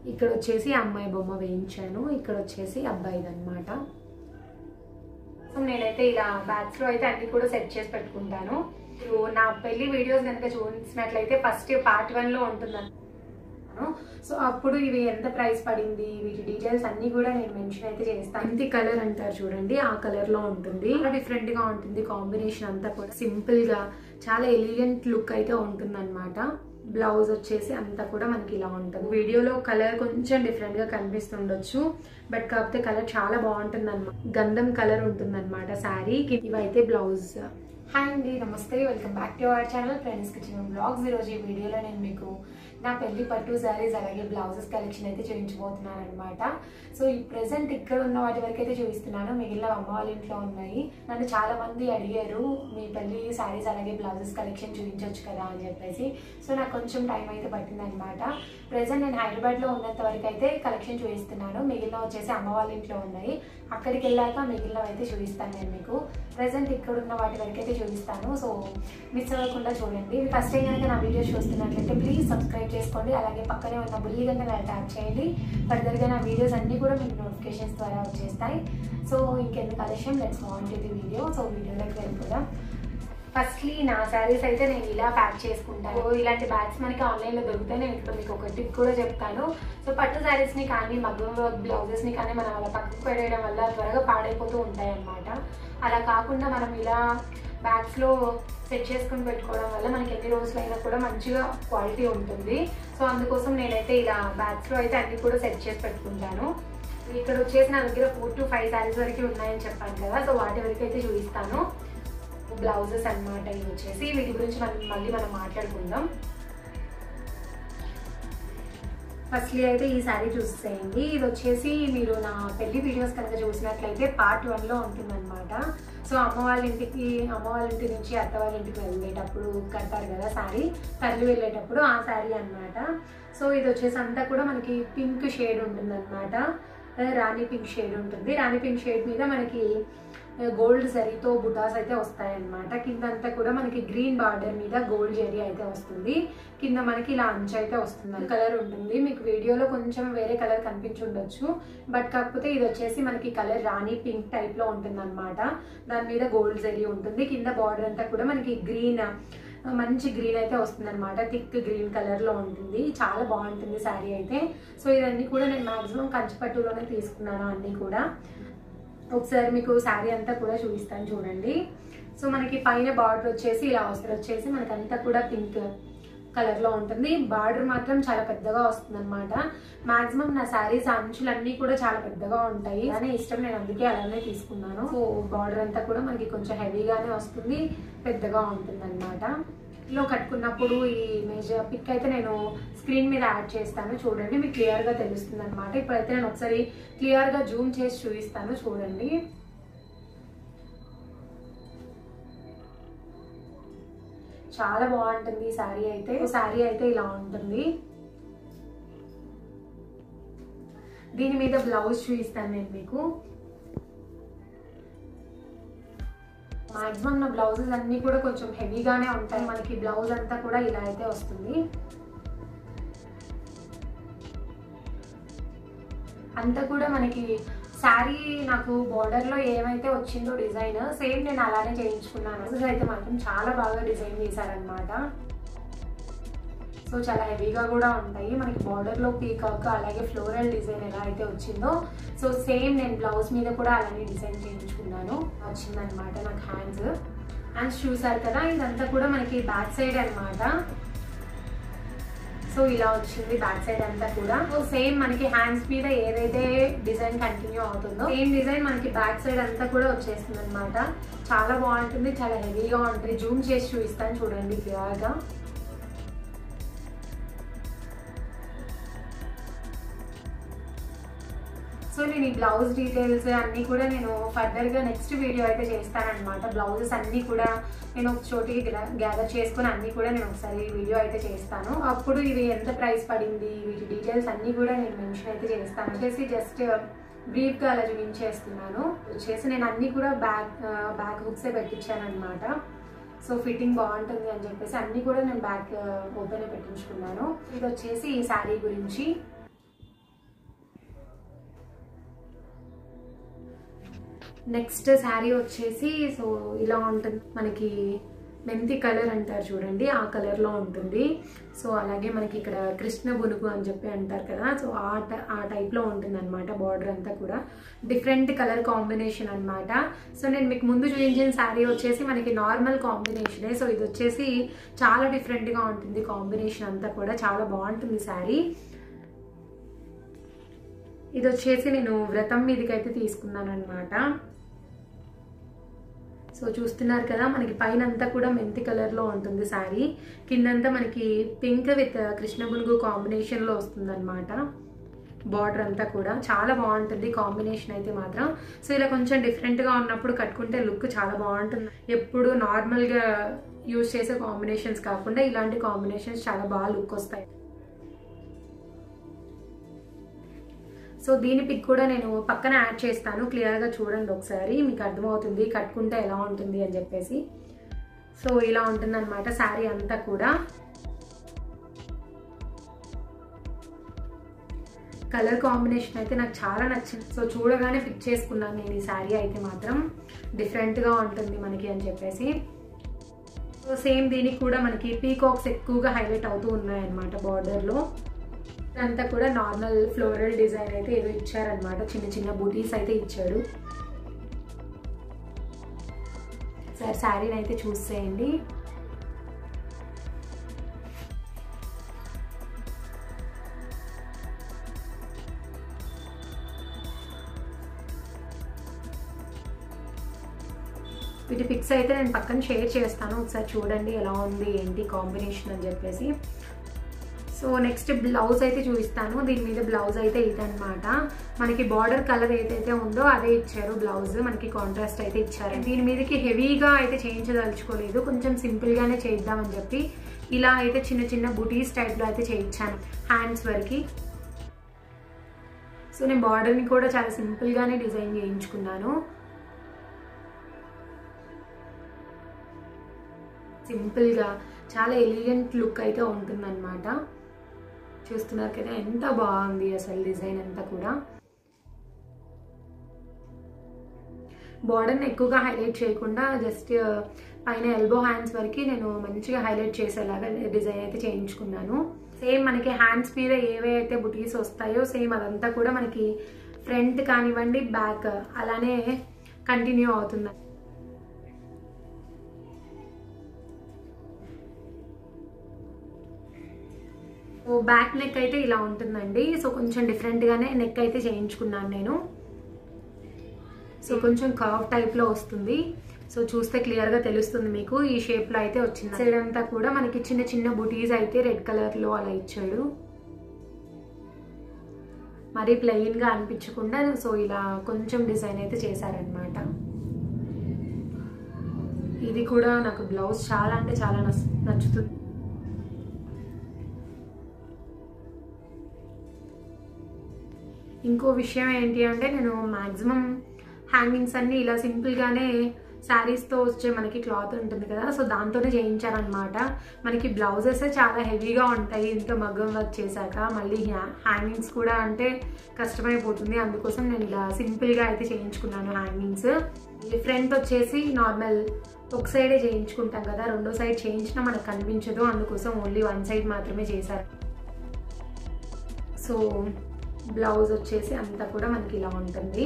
ఇక్కడ వచ్చేసి అమ్మాయి బొమ్మ వేయించాను ఇక్కడ వచ్చేసి అబ్బాయిది అనమాట సో నేనైతే ఇలా బ్యాగ్స్ లో అయితే అన్ని కూడా సెట్ చేసి పెట్టుకుంటాను ఇప్పుడు నా పెళ్లి వీడియోస్ కనుక చూసినట్లయితే ఫస్ట్ పార్ట్ వన్ లో ఉంటుందని సో అప్పుడు ఇవి ఎంత ప్రైస్ పడింది వీటి డీటెయిల్స్ అన్ని కూడా నేను మెన్షన్ అయితే చేస్తాను ఇంటి కలర్ అంటారు చూడండి ఆ కలర్ లో ఉంటుంది డిఫరెంట్ గా ఉంటుంది కాంబినేషన్ అంతా కూడా సింపుల్ గా చాలా ఎలిగెంట్ లుక్ అయితే ఉంటుంది బ్లౌజ్ వచ్చేసి అంతా కూడా మనకి ఇలా ఉంటుంది వీడియోలో కలర్ కొంచెం డిఫరెంట్ గా కనిపిస్తుండొచ్చు బట్ కాకపోతే కలర్ చాలా బాగుంటుంది అనమాట గంధం కలర్ ఉంటుంది అనమాట శారీ ఇవైతే బ్లౌజ్ హాయ్ అండి నమస్తే welcome back to our channel friends kitchen blogs ఈరోజు ఈ వీడియోలో నేను మీకు నా పెళ్లి పట్టు శారీస్ అలాగే బ్లౌజెస్ కలెక్షన్ అయితే చూపించబోతున్నాను అనమాట సో ఈ ప్రెసెంట్ ఇక్కడ ఉన్న వాటి వరకు అయితే చూపిస్తున్నాను మిగిలిన అమ్మ వాళ్ళ ఇంట్లో ఉన్నాయి నన్ను చాలా మంది అడిగారు మీ పెళ్లి శారీస్ అలాగే బ్లౌజెస్ కలెక్షన్ చూపించవచ్చు కదా అని చెప్పేసి సో నాకు కొంచెం టైం అయితే పట్టింది అనమాట ప్రెసెంట్ నేను హైదరాబాద్లో ఉన్నంత వరకు అయితే కలెక్షన్ చూపిస్తున్నాను మిగిలిన వచ్చేసి అమ్మ వాళ్ళ ఇంట్లో ఉన్నాయి అక్కడికి వెళ్ళాక మిగిలినవి అయితే చూపిస్తాను నేను మీకు ప్రెసెంట్ ఇక్కడ ఉన్న వాటి వరకు అయితే చూపిస్తాను సో మిస్ అవ్వకుండా చూడండి ఫస్ట్ టైం కనుక నా వీడియోస్ చూస్తున్నట్లయితే ప్లీజ్ సబ్స్క్రైబ్ చేసుకోండి అలాగే పక్కనే ఉన్న బుల్లి గంట మీద ట్యాప్ చేయండి ఫర్దర్గా నా వీడియోస్ అన్నీ కూడా మీకు నోటిఫికేషన్స్ ద్వారా వచ్చేస్తాయి సో ఇంకెందుకు ఆలస్యం let's want the video so వీడియోలోకి వెళ్ళిపోదాం ఫస్ట్లీ నా శారీస్ అయితే నేను ఇలా ప్యాక్ చేసుకుంటాను ఇలాంటి బ్యాగ్స్ మనకి ఆన్లైన్లో దొరుకుతాయి నేను ఇప్పుడు మీకు ఒక టిప్ కూడా చెప్తాను సో పట్టు శారీస్ని కానీ మగ్గం వర్క్ బ్లౌజెస్ని కానీ మనం అలా పక్కకు పడేయడం వల్ల త్వరగా పాడైపోతూ ఉంటాయి అన్నమాట అలా కాకుండా మనం ఇలా బ్యాగ్స్లో సెట్ చేసుకుని పెట్టుకోవడం వల్ల మనకి ఎన్ని రోజులైనా కూడా మంచిగా క్వాలిటీ ఉంటుంది సో అందుకోసం నేనైతే ఇలా బ్యాగ్స్లో అయితే అన్ని కూడా సెట్ చేసి పెట్టుకుంటాను ఇక్కడ వచ్చేసి నా దగ్గర ఫోర్ టు ఫైవ్ శారీస్ వరకు ఉన్నాయని చెప్పాను కదా సో వాటి వరకు అయితే చూపిస్తాను బ్లౌజెస్ అన్నమాట ఇవి వచ్చేసి వీటి గురించి మనం మళ్ళీ మనం మాట్లాడుకుందాం ఫస్ట్లీ అయితే ఈ శారీ చూసేయండి ఇది వచ్చేసి మీరు నా పెళ్లి వీడియోస్ కనుక చూసినట్లయితే పార్ట్ వన్లో ఉంటుందన్నమాట సో అమ్మ వాళ్ళ ఇంటికి అమ్మ వాళ్ళ ఇంటి నుంచి అత్త వాళ్ళ ఇంటికి వెళ్ళేటప్పుడు కడతారు కదా శారీ తల్లి వెళ్ళేటప్పుడు ఆ శారీ అన్నమాట సో ఇది వచ్చేసి అంతా కూడా మనకి పింక్ షేడ్ ఉంటుందన్నమాట రాణి పింక్ షేడ్ ఉంటుంది రాణి పింక్ షేడ్ మీద మనకి గోల్డ్ జరీతో బుటాస్ అయితే వస్తాయన్నమాట కింద అంతా కూడా మనకి గ్రీన్ బార్డర్ మీద గోల్డ్ జరీ అయితే వస్తుంది కింద మనకి ఇలా అంచు అయితే వస్తుంది కలర్ ఉంటుంది మీకు వీడియోలో కొంచెం వేరే కలర్ కనిపించుండొచ్చు బట్ కాకపోతే ఇది వచ్చేసి మనకి కలర్ రాణి పింక్ టైప్ లో ఉంటుంది అనమాట దాని మీద గోల్డ్ జరీ ఉంటుంది కింద బార్డర్ అంతా కూడా మనకి గ్రీన్ మంచి గ్రీన్ అయితే వస్తుంది అనమాట థిక్ గ్రీన్ కలర్ లో ఉంటుంది చాలా బాగుంటుంది శారీ అయితే సో ఇవన్నీ కూడా నేను మాక్సిమం కంచిపట్టులోనే తీసుకున్నాను అన్ని కూడా ఒకసారి మీకు శారీ అంతా కూడా చూపిస్తాను చూడండి సో మనకి పైన బార్డర్ వచ్చేసి ఇలా వస్తుంది వచ్చేసి మనకి అంతా కూడా పింక్ కలర్ లో ఉంటుంది బార్డర్ మాత్రం చాలా పెద్దగా వస్తుంది అనమాట మాక్సిమం నా శారీస్ అంచులన్నీ కూడా చాలా పెద్దగా ఉంటాయి అనే ఇష్టం నేను అందుకే అలానే తీసుకున్నాను సో బార్డర్ అంతా కూడా మనకి కొంచెం హెవీగానే వస్తుంది పెద్దగా ఉంటుంది అనమాట లో కట్టుకున్నప్పుడు ఈ ఇమేజ్ పిక్ అయితే నేను స్క్రీన్ మీద యాడ్ చేస్తాను చూడండి మీకు క్లియర్గా తెలుస్తుంది అనమాట ఇప్పుడైతే నేను ఒకసారి క్లియర్గా జూమ్ చేసి చూపిస్తాను చూడండి చాలా బాగుంటుంది ఈ శారీ అయితే శారీ అయితే ఇలా ఉంటుంది దీని మీద బ్లౌజ్ చూపిస్తాను నేను మీకు మాక్సిమం నా బ్లౌజెస్ అన్ని కూడా కొంచెం హెవీగానే ఉంటాయి మనకి బ్లౌజ్ అంతా కూడా ఇలా అయితే వస్తుంది అంతా కూడా మనకి శారీ నాకు border లో ఏమైతే వచ్చిందో డిజైన్ సేమ్ నేను అలానే చేయించుకున్నాను అసలు అయితే మాత్రం చాలా బాగా డిజైన్ చేశారనమాట సో చాలా హెవీగా కూడా ఉంటాయి మనకి border లో పీకాక్ అలాగే ఫ్లోరల్ డిజైన్ ఎలా అయితే వచ్చిందో సో సేమ్ నేను బ్లౌజ్ మీద కూడా అలానే డిజైన్ చేయించుకున్నాను వచ్చిందనమాట నాకు హ్యాండ్స్ హ్యాండ్స్ చూసారు కదా ఇదంతా కూడా మనకి బ్యాక్ సైడ్ అన్నమాట సో ఇలా వచ్చింది బ్యాక్ సైడ్ అంతా కూడా సో సేమ్ మనకి హ్యాండ్స్ మీద ఏదైతే డిజైన్ కంటిన్యూ అవుతుందో సేమ్ డిజైన్ మనకి బ్యాక్ సైడ్ అంతా కూడా వచ్చేస్తుంది అనమాట చాలా బాగుంటుంది చాలా హెవీగా ఉంటుంది జూమ్ చేసి చూపిస్తాను చూడండి క్లియర్గా సో నేను ఈ బ్లౌజ్ డీటెయిల్స్ అన్నీ కూడా నేను ఫర్దర్గా నెక్స్ట్ వీడియో అయితే చేస్తానన్నమాట బ్లౌజెస్ అన్నీ కూడా నేను ఒక చోటికి గ్యాదర్ చేసుకుని అన్నీ కూడా నేను ఒకసారి వీడియో అయితే చేస్తాను అప్పుడు ఇవి ఎంత ప్రైస్ పడింది వీటి డీటెయిల్స్ అన్నీ కూడా నేను మెన్షన్ అయితే చేస్తాను వచ్చేసి జస్ట్ బ్రీఫ్గా అలా చూపించేస్తున్నాను వచ్చేసి నేను అన్నీ కూడా బ్యాక్ బ్యాక్ హుక్సే పెట్టించాను అనమాట సో ఫిట్టింగ్ బాగుంటుంది అని చెప్పేసి అన్నీ కూడా నేను బ్యాక్ ఓపెన్ పెట్టించుకున్నాను ఇది వచ్చేసి ఈ శారీ గురించి నెక్స్ట్ శారీ వచ్చేసి సో ఇలా ఉంటుంది మనకి మెంతి కలర్ అంటారు చూడండి ఆ కలర్లో ఉంటుంది సో అలాగే మనకి ఇక్కడ కృష్ణ బునుగు అని చెప్పి అంటారు కదా సో ఆ ట- ఆ టైప్లో ఉంటుంది అనమాట బార్డర్ అంతా కూడా డిఫరెంట్ కలర్ కాంబినేషన్ అన్నమాట సో నేను మీకు ముందు చూపించిన శారీ వచ్చేసి మనకి నార్మల్ కాంబినేషనే సో ఇది వచ్చేసి చాలా డిఫరెంట్గా ఉంటుంది కాంబినేషన్ అంతా కూడా చాలా బాగుంటుంది శారీ ఇది వచ్చేసి నేను వ్రతం మీదకైతే తీసుకున్నాను అనమాట సో చూస్తున్నారు కదా మనకి పైన అంతా కూడా మెంతి కలర్లో ఉంటుంది శారీ కిందంతా మనకి పింక్ విత్ కృష్ణ బునుగు కాంబినేషన్లో వస్తుంది అనమాట బార్డర్ అంతా కూడా చాలా బాగుంటుంది కాంబినేషన్ అయితే మాత్రం సో ఇలా కొంచెం డిఫరెంట్గా ఉన్నప్పుడు కట్టుకుంటే లుక్ చాలా బాగుంటుంది ఎప్పుడు నార్మల్గా యూజ్ చేసే కాంబినేషన్స్ కాకుండా ఇలాంటి కాంబినేషన్స్ చాలా బాగా లుక్ వస్తాయి సో దీని పిక్ కూడా నేను పక్కన యాడ్ చేస్తాను క్లియర్గా చూడండి ఒకసారి మీకు అర్థమవుతుంది కట్టుకుంటే ఎలా ఉంటుంది అని చెప్పేసి సో ఇలా ఉంటుందన్నమాట శారీ అంతా కూడా కలర్ కాంబినేషన్ అయితే నాకు చాలా నచ్చింది సో చూడగానే పిక్ చేసుకున్నాను నేను ఈ శారీ అయితే మాత్రం డిఫరెంట్గా ఉంటుంది మనకి అని చెప్పేసి సో సేమ్ దీనికి కూడా మనకి పీకాక్స్ ఎక్కువగా హైలైట్ అవుతూ ఉన్నాయన్నమాట బార్డర్లో అంతా కూడా నార్మల్ ఫ్లోరల్ డిజైన్ అయితే ఏదో ఇచ్చారనమాట చిన్న చిన్న బుటీస్ అయితే ఇచ్చాడు సార్ శారీని అయితే చూసేయండి వీటి పిక్స్ అయితే నేను పక్కన షేర్ చేస్తాను ఒకసారి చూడండి ఎలా ఉంది ఏంటి కాంబినేషన్ అని చెప్పేసి సో నెక్స్ట్ బ్లౌజ్ అయితే చూపిస్తాను దీని మీద బ్లౌజ్ అయితే ఇదనమాట మనకి బార్డర్ కలర్ ఏదైతే ఉందో అదే ఇచ్చారు బ్లౌజ్ మనకి కాంట్రాస్ట్ అయితే ఇచ్చారు దీని మీదకి హెవీగా అయితే చేయించదలుచుకోలేదు కొంచెం సింపుల్గానే చేద్దామని చెప్పి ఇలా అయితే చిన్న చిన్న బుటీస్ టైప్లో అయితే చేయించాను హ్యాండ్స్ వరకు సో నేను బార్డర్ని కూడా చాలా సింపుల్గానే డిజైన్ చేయించుకున్నాను సింపుల్గా చాలా ఎలిగెంట్ లుక్ అయితే ఉంటుందన్నమాట చూస్తున్నారు కదా ఎంత బాగుంది అసలు డిజైన్ అంతా కూడా బార్డర్ని ఎక్కువగా హైలైట్ చేయకుండా జస్ట్ పైన ఎల్బో హ్యాండ్స్ వరకు నేను మంచిగా హైలైట్ చేసేలాగా డిజైన్ అయితే చేయించుకున్నాను సేమ్ మనకి హ్యాండ్స్ మీద ఏవైతే బుటీస్ వస్తాయో సేమ్ అదంతా కూడా మనకి ఫ్రంట్ కానివ్వండి బ్యాక్ అలానే కంటిన్యూ అవుతుంది సో బ్యాక్ నెక్ అయితే ఇలా ఉంటుందండి సో కొంచెం డిఫరెంట్గానే నెక్ అయితే చేయించుకున్నాను నేను సో కొంచెం కర్వ్ టైప్లో వస్తుంది సో చూస్తే క్లియర్గా తెలుస్తుంది మీకు ఈ షేప్లో అయితే వచ్చింది సైడ్ అంతా కూడా మనకి చిన్న చిన్న బుటీస్ అయితే రెడ్ కలర్లో అలా ఇచ్చాడు మరి ప్లెయిన్గా అనిపించకుండా సో ఇలా కొంచెం డిజైన్ అయితే చేశారనమాట ఇది కూడా నాకు బ్లౌజ్ చాలా అంటే చాలా నచ్చుతుంది ఇంకో విషయం ఏంటి అంటే నేను మ్యాక్సిమం హ్యాంగింగ్స్ అన్నీ ఇలా సింపుల్గానే శారీస్తో వచ్చే మనకి క్లాత్ ఉంటుంది కదా సో దాంతోనే చేయించారనమాట మనకి బ్లౌజెస్ చాలా హెవీగా ఉంటాయి ఇంత మగ్గం వర్క్ చేశాక మళ్ళీ హ్యాంగింగ్స్ కూడా అంటే కష్టమైపోతుంది అందుకోసం నేను ఇలా సింపుల్గా అయితే చేయించుకున్నాను హ్యాంగింగ్స్ ఫ్రంట్ వచ్చేసి నార్మల్ ఒక సైడే చేయించుకుంటాం కదా రెండో సైడ్ చేయించినా మనకు కనిపించదు అందుకోసం ఓన్లీ వన్ సైడ్ మాత్రమే చేశారు సో బ్లౌజ్ వచ్చేసి అంతా కూడా మనకి ఇలా ఉంటుంది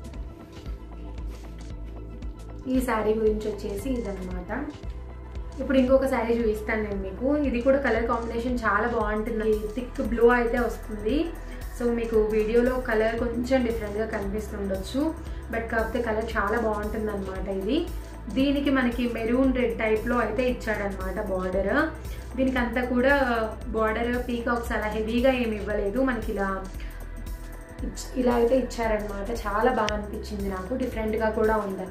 ఈ శారీ గురించి వచ్చేసి ఇదనమాట ఇప్పుడు ఇంకొక శారీ చూపిస్తాను నేను మీకు ఇది కూడా కలర్ కాంబినేషన్ చాలా బాగుంటుంది థిక్ బ్లూ అయితే వస్తుంది సో మీకు వీడియోలో కలర్ కొంచెం డిఫరెంట్గా కనిపిస్తుండొచ్చు బట్ కాకపోతే కలర్ చాలా బాగుంటుంది అనమాట ఇది దీనికి మనకి మెరూన్ రెడ్ టైప్లో అయితే ఇచ్చాడనమాట బార్డర్ దీనికి అంతా కూడా బార్డర్ పీకాక్స్ అలా హెవీగా ఏమి ఇవ్వలేదు మనకి ఇలా ఇలా అయితే ఇచ్చారనమాట చాలా బాగా అనిపించింది నాకు డిఫరెంట్గా కూడా ఉంది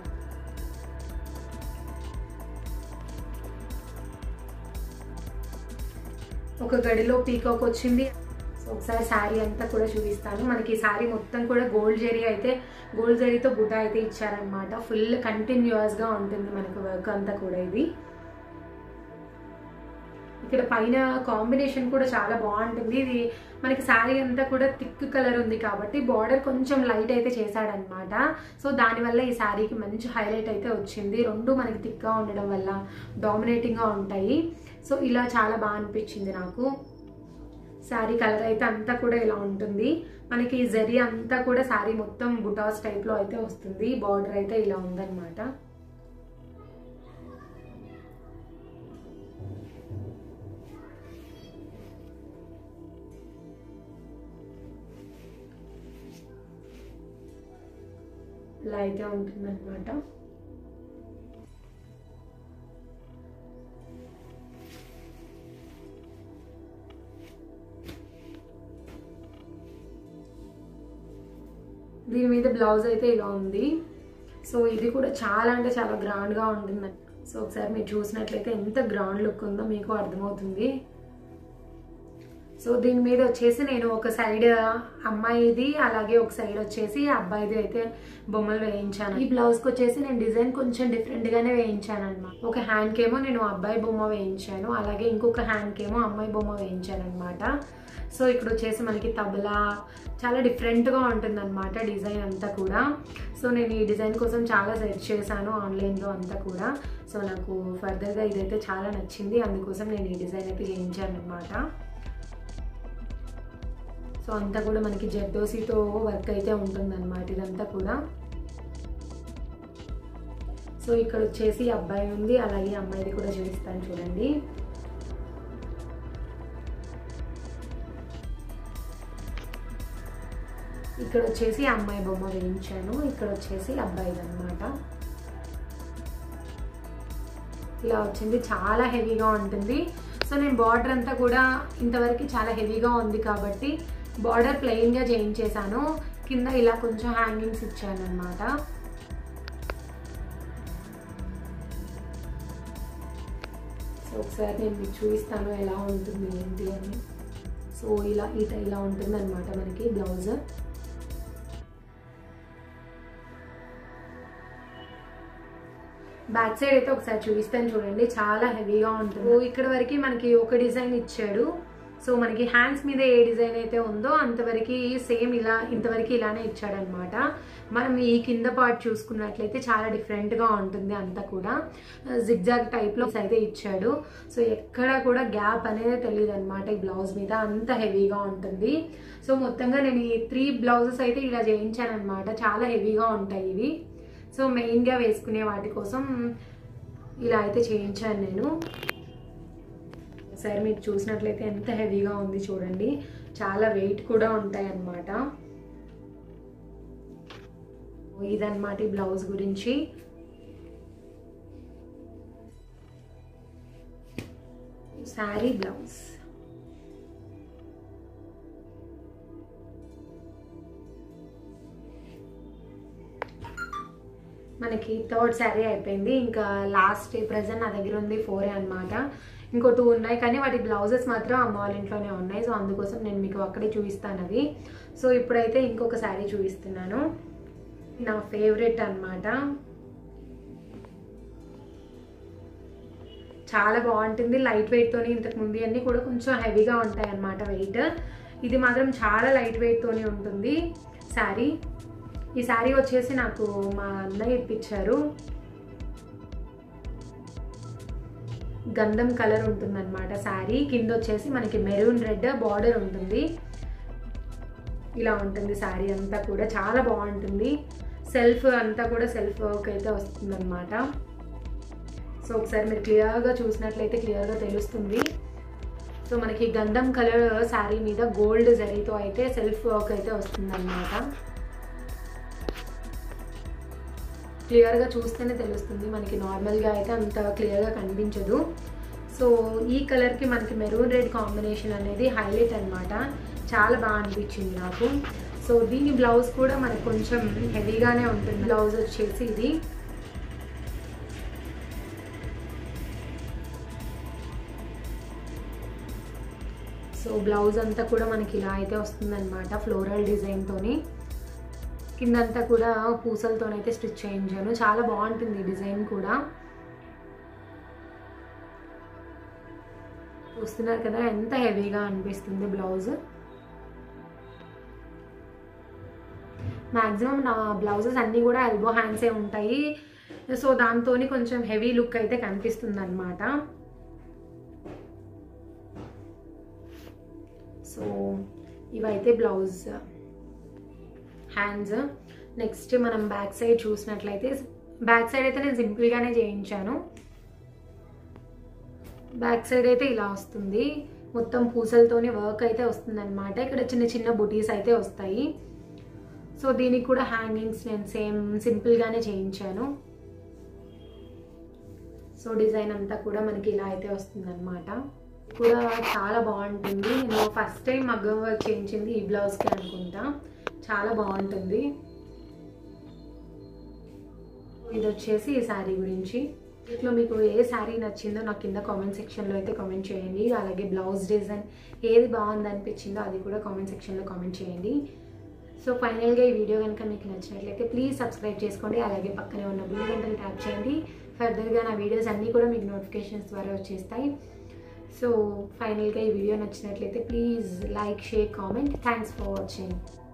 ఒక గడిలో పీకాక్ వచ్చింది ఒకసారి శారీ అంతా కూడా చూపిస్తాను మనకి శారీ మొత్తం కూడా గోల్డ్ జరీ అయితే గోల్డ్ జరీతో బుట్ట అయితే ఇచ్చారనమాట ఫుల్ కంటిన్యూస్గా ఉంటుంది మనకు వర్క్ అంతా కూడా ఇది ఇక్కడ పైన కాంబినేషన్ కూడా చాలా బాగుంటుంది ఇది మనకి శారీ అంతా కూడా థిక్ కలర్ ఉంది కాబట్టి బార్డర్ కొంచెం లైట్ అయితే చేశాడనమాట సో దానివల్ల ఈ శారీకి మంచి హైలైట్ అయితే వచ్చింది రెండు మనకి థిక్గా ఉండడం వల్ల డామినేటింగ్గా ఉంటాయి సో ఇలా చాలా బాగా అనిపించింది నాకు శారీ కలర్ అయితే అంతా కూడా ఇలా ఉంటుంది మనకి జరీ అంతా కూడా శారీ మొత్తం బుటాస్ టైప్లో అయితే వస్తుంది బార్డర్ అయితే ఇలా ఉందన్నమాట ఇలా అయితే ఉంటుందన్నమాట దీని మీద బ్లౌజ్ అయితే ఇలా ఉంది సో ఇది కూడా చాలా అంటే చాలా గ్రాండ్గా ఉంటుంది సో ఒకసారి మీరు చూసినట్లయితే ఎంత గ్రాండ్ లుక్ ఉందో మీకు అర్థమవుతుంది సో దీని మీద వచ్చేసి నేను ఒక సైడ్ అమ్మాయిది అలాగే ఒక సైడ్ వచ్చేసి అబ్బాయిది అయితే బొమ్మలు వేయించాను ఈ బ్లౌజ్కి వచ్చేసి నేను డిజైన్ కొంచెం డిఫరెంట్గానే వేయించాను అనమాట ఒక హ్యాండ్కి ఏమో నేను అబ్బాయి బొమ్మ వేయించాను అలాగే ఇంకొక హ్యాండ్కి ఏమో అమ్మాయి బొమ్మ వేయించాను అనమాట సో ఇక్కడ వచ్చేసి మనకి తబలా చాలా డిఫరెంట్గా ఉంటుంది అనమాట డిజైన్ అంతా కూడా సో నేను ఈ డిజైన్ కోసం చాలా సెర్చ్ చేశాను ఆన్లైన్లో అంతా కూడా సో నాకు ఫర్దర్గా ఇదైతే చాలా నచ్చింది అందుకోసం నేను ఈ డిజైన్ అయితే చేయించాను అనమాట సో అంతా కూడా మనకి జర్దోసితో వర్క్ అయితే ఉంటుందన్నమాట ఇదంతా కూడా సో ఇక్కడ వచ్చేసి అబ్బాయి ఉంది అలాగే అమ్మాయిది కూడా చూపిస్తాను చూడండి ఇక్కడ వచ్చేసి అమ్మాయి బొమ్మ వేయించాను ఇక్కడ వచ్చేసి అబ్బాయిది అనమాట ఇలా వచ్చింది చాలా హెవీగా ఉంటుంది సో నేను బార్డర్ అంతా కూడా ఇంతవరకు చాలా హెవీగా ఉంది కాబట్టి బార్డర్ ప్లెయిన్గా చేయించేసాను కింద ఇలా కొంచెం హ్యాంగింగ్స్ ఇచ్చాను అనమాట సో ఒకసారి నేను మీకు చూపిస్తాను ఎలా ఉంటుంది ఏంటి అని సో ఇలా ఇట ఇలా ఉంటుంది అనమాట మనకి బ్లౌజ్ బ్యాక్ సైడ్ అయితే ఒకసారి చూపిస్తాను చూడండి చాలా హెవీగా ఉంటుంది ఇక్కడ వరకు మనకి ఒక డిజైన్ ఇచ్చాడు సో మనకి హ్యాండ్స్ మీద ఏ డిజైన్ అయితే ఉందో అంతవరకు సేమ్ ఇలా ఇంతవరకు ఇలానే ఇచ్చాడనమాట మనం ఈ కింద పార్ట్ చూసుకున్నట్లయితే చాలా డిఫరెంట్గా ఉంటుంది అంతా కూడా జిగ్జాగ్ టైప్లో అయితే ఇచ్చాడు సో ఎక్కడ కూడా గ్యాప్ అనేది తెలియదు అనమాట ఈ బ్లౌజ్ మీద అంత హెవీగా ఉంటుంది సో మొత్తంగా నేను ఈ త్రీ బ్లౌజెస్ అయితే ఇలా చేయించాను అనమాట చాలా హెవీగా ఉంటాయి ఇవి సో మెయిన్గా వేసుకునే వాటి కోసం ఇలా అయితే చేయించాను నేను ఒకసారి మీరు చూసినట్లయితే ఎంత హెవీగా ఉంది చూడండి చాలా వెయిట్ కూడా ఉంటాయి అన్నమాట ఇదన్నమాట ఈ బ్లౌజ్ గురించి శారీ బ్లౌజ్ మనకి థర్డ్ శారీ అయిపోయింది ఇంకా లాస్ట్ ప్రజెంట్ నా దగ్గర ఉంది ఫోరే అనమాట ఇంకో టూ ఉన్నాయి కానీ వాటి బ్లౌజెస్ మాత్రం అమ్మ వాళ్ళ ఇంట్లోనే ఉన్నాయి సో అందుకోసం నేను మీకు అక్కడే చూపిస్తాను అవి సో ఇప్పుడైతే ఇంకొక శారీ చూపిస్తున్నాను నా ఫేవరెట్ అనమాట చాలా బాగుంటుంది లైట్ వెయిట్తోని ఇంతకు ముందు అన్నీ కూడా కొంచెం హెవీగా ఉంటాయి అన్నమాట వెయిట్ ఇది మాత్రం చాలా లైట్ వెయిట్తోని ఉంటుంది శారీ ఈ శారీ వచ్చేసి నాకు మా అన్నయ్య ఇప్పించారు గంధం కలర్ ఉంటుందన్నమాట శారీ కింద వచ్చేసి మనకి మెరూన్ రెడ్ బార్డర్ ఉంటుంది ఇలా ఉంటుంది శారీ అంతా కూడా చాలా బాగుంటుంది సెల్ఫ్ అంతా కూడా సెల్ఫ్ వర్క్ అయితే వస్తుందన్నమాట సో ఒకసారి మీరు క్లియర్గా చూసినట్లయితే క్లియర్గా తెలుస్తుంది సో మనకి గంధం కలర్ శారీ మీద గోల్డ్ జరీతో అయితే సెల్ఫ్ వర్క్ అయితే వస్తుందన్నమాట క్లియర్గా చూస్తేనే తెలుస్తుంది మనకి నార్మల్గా అయితే అంత క్లియర్గా కనిపించదు సో ఈ కలర్కి మనకి మెరూన్ రెడ్ కాంబినేషన్ అనేది హైలైట్ అనమాట చాలా బాగా అనిపించింది నాకు సో దీని బ్లౌజ్ కూడా మనకి కొంచెం హెవీగానే ఉంటుంది బ్లౌజ్ వచ్చేసి ఇది సో బ్లౌజ్ అంతా కూడా మనకి ఇలా అయితే వస్తుందన్నమాట ఫ్లోరల్ డిజైన్తోని కిందంతా కూడా పూసలతోనైతే స్టిచ్ చేయించాను చాలా బాగుంటుంది ఈ డిజైన్ కూడా చూస్తున్నారు కదా ఎంత హెవీగా అనిపిస్తుంది బ్లౌజ్ మ్యాక్సిమం నా బ్లౌజెస్ అన్నీ కూడా ఎల్బో హ్యాండ్సే ఉంటాయి సో దాంతో కొంచెం హెవీ లుక్ అయితే కనిపిస్తుంది అనమాట సో ఇవైతే బ్లౌజ్ హ్యాండ్స్ నెక్స్ట్ మనం బ్యాక్ సైడ్ చూసినట్లయితే బ్యాక్ సైడ్ అయితే నేను సింపుల్గానే చేయించాను బ్యాక్ సైడ్ అయితే ఇలా వస్తుంది మొత్తం పూసలతోని వర్క్ అయితే వస్తుంది అనమాట ఇక్కడ చిన్న చిన్న బుటీస్ అయితే వస్తాయి సో దీనికి కూడా హ్యాంగింగ్స్ నేను సేమ్ సింపుల్గానే చేయించాను సో డిజైన్ అంతా కూడా మనకి ఇలా అయితే వస్తుంది అనమాట కూడా చాలా బాగుంటుంది నేను ఫస్ట్ టైం మగ్గం వర్క్ చేయించింది ఈ బ్లౌజ్కి అనుకుంటా చాలా బాగుంటుంది ఇది వచ్చేసి ఈ శారీ గురించి ఇట్లా మీకు ఏ శారీ నచ్చిందో నాకు కింద కామెంట్ సెక్షన్లో అయితే కామెంట్ చేయండి అలాగే బ్లౌజ్ డిజైన్ ఏది బాగుంది అనిపించిందో అది కూడా కామెంట్ సెక్షన్లో కామెంట్ చేయండి సో ఫైనల్గా ఈ వీడియో కనుక మీకు నచ్చినట్లయితే ప్లీజ్ సబ్స్క్రైబ్ చేసుకోండి అలాగే పక్కనే ఉన్న బిల్ గంటలు ట్యాప్ చేయండి ఫర్దర్గా నా వీడియోస్ అన్నీ కూడా మీకు నోటిఫికేషన్స్ ద్వారా వచ్చేస్తాయి సో ఫైనల్గా ఈ వీడియో నచ్చినట్లయితే please like share comment thanks for watching